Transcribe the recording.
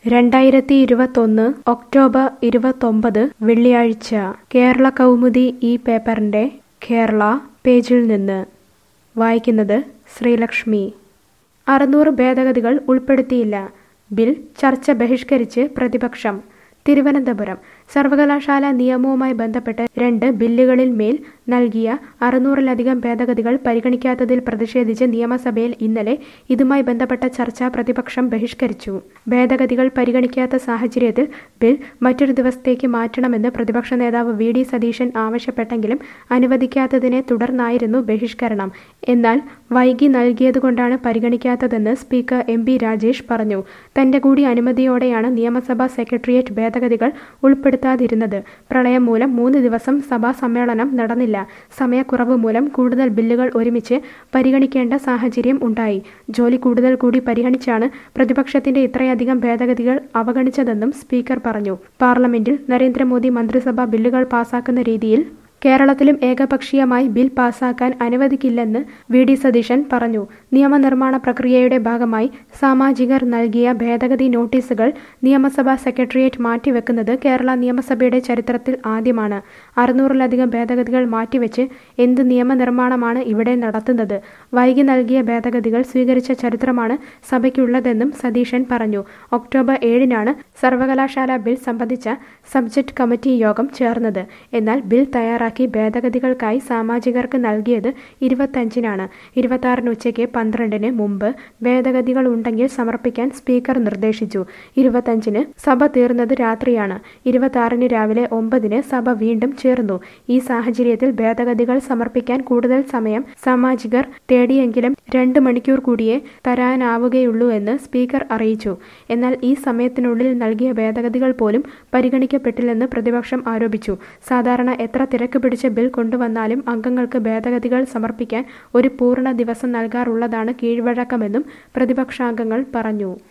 രണ്ടായിരത്തി ഇരുപത്തൊന്ന് ഒക്ടോബർ ഇരുപത്തൊമ്പത് വെള്ളിയാഴ്ച കേരള കൗമുദി ഈ പേപ്പറിൻ്റെ കേരള പേജിൽ നിന്ന് വായിക്കുന്നത് ശ്രീലക്ഷ്മി അറുന്നൂറ് ഭേദഗതികൾ ഉൾപ്പെടുത്തിയില്ല ബിൽ ചർച്ച ബഹിഷ്കരിച്ച് പ്രതിപക്ഷം തിരുവനന്തപുരം സർവകലാശാല നിയമവുമായി ബന്ധപ്പെട്ട് രണ്ട് ബില്ലുകളിൽ മേൽ നൽകിയ അറുന്നൂറിലധികം ഭേദഗതികൾ പരിഗണിക്കാത്തതിൽ പ്രതിഷേധിച്ച് നിയമസഭയിൽ ഇന്നലെ ഇതുമായി ബന്ധപ്പെട്ട ചർച്ച പ്രതിപക്ഷം ബഹിഷ്കരിച്ചു ഭേദഗതികൾ പരിഗണിക്കാത്ത സാഹചര്യത്തിൽ ബിൽ മറ്റൊരു ദിവസത്തേക്ക് മാറ്റണമെന്ന് പ്രതിപക്ഷ നേതാവ് വി ഡി സതീശൻ ആവശ്യപ്പെട്ടെങ്കിലും അനുവദിക്കാത്തതിനെ തുടർന്നായിരുന്നു ബഹിഷ്കരണം എന്നാൽ വൈകി നൽകിയതുകൊണ്ടാണ് പരിഗണിക്കാത്തതെന്ന് സ്പീക്കർ എം പി രാജേഷ് പറഞ്ഞു തന്റെ കൂടി അനുമതിയോടെയാണ് നിയമസഭാ സെക്രട്ടേറിയറ്റ് ഭേദഗതികൾ ഉൾപ്പെടുത്താതിരുന്നത് പ്രളയം മൂലം മൂന്ന് ദിവസം സഭാ സമ്മേളനം നടന്നില്ല സമയക്കുറവ് മൂലം കൂടുതൽ ബില്ലുകൾ ഒരുമിച്ച് പരിഗണിക്കേണ്ട സാഹചര്യം ഉണ്ടായി ജോലി കൂടുതൽ കൂടി പരിഗണിച്ചാണ് പ്രതിപക്ഷത്തിന്റെ ഇത്രയധികം ഭേദഗതികൾ അവഗണിച്ചതെന്നും സ്പീക്കർ പറഞ്ഞു പാർലമെന്റിൽ നരേന്ദ്രമോദി മന്ത്രിസഭ ബില്ലുകൾ പാസാക്കുന്ന രീതിയിൽ കേരളത്തിലും ഏകപക്ഷീയമായി ബിൽ പാസാക്കാൻ അനുവദിക്കില്ലെന്ന് വി ഡി സതീശൻ പറഞ്ഞു നിയമനിർമ്മാണ പ്രക്രിയയുടെ ഭാഗമായി സാമാജികർ നൽകിയ ഭേദഗതി നോട്ടീസുകൾ നിയമസഭാ സെക്രട്ടേറിയറ്റ് മാറ്റിവെക്കുന്നത് കേരള നിയമസഭയുടെ ചരിത്രത്തിൽ ആദ്യമാണ് അറുന്നൂറിലധികം ഭേദഗതികൾ മാറ്റിവെച്ച് എന്ത് നിയമനിർമ്മാണമാണ് ഇവിടെ നടത്തുന്നത് വൈകി നൽകിയ ഭേദഗതികൾ സ്വീകരിച്ച ചരിത്രമാണ് സഭയ്ക്കുള്ളതെന്നും സതീശൻ പറഞ്ഞു ഒക്ടോബർ ഏഴിനാണ് സർവകലാശാല ബിൽ സംബന്ധിച്ച സബ്ജക്ട് കമ്മിറ്റി യോഗം ചേർന്നത് എന്നാൽ ബിൽ തയ്യാറാക്കി തയ്യാറാക്കി ഭേദഗതികൾക്കായി സാമാജികർക്ക് നൽകിയത് ഇരുപത്തഞ്ചിനാണ് ഇരുപത്തിയാറിന് ഉച്ചയ്ക്ക് പന്ത്രണ്ടിന് മുമ്പ് ഭേദഗതികൾ ഉണ്ടെങ്കിൽ സമർപ്പിക്കാൻ സ്പീക്കർ നിർദ്ദേശിച്ചു ഇരുപത്തഞ്ചിന് സഭ തീർന്നത് രാത്രിയാണ് ഇരുപത്തിയാറിന് രാവിലെ ഒമ്പതിന് സഭ വീണ്ടും ചേർന്നു ഈ സാഹചര്യത്തിൽ ഭേദഗതികൾ സമർപ്പിക്കാൻ കൂടുതൽ സമയം സാമാജികർ തേടിയെങ്കിലും രണ്ട് മണിക്കൂർ കൂടിയേ തരാനാവുകയുള്ളൂ എന്ന് സ്പീക്കർ അറിയിച്ചു എന്നാൽ ഈ സമയത്തിനുള്ളിൽ നൽകിയ ഭേദഗതികൾ പോലും പരിഗണിക്കപ്പെട്ടില്ലെന്ന് പ്രതിപക്ഷം ആരോപിച്ചു സാധാരണ എത്ര തിരക്ക് പിടിച്ച ബിൽ കൊണ്ടുവന്നാലും അംഗങ്ങൾക്ക് ഭേദഗതികൾ സമർപ്പിക്കാൻ ഒരു പൂർണ്ണ ദിവസം നൽകാറുള്ളതാണ് കീഴ്വഴക്കമെന്നും പ്രതിപക്ഷാംഗങ്ങൾ പറഞ്ഞു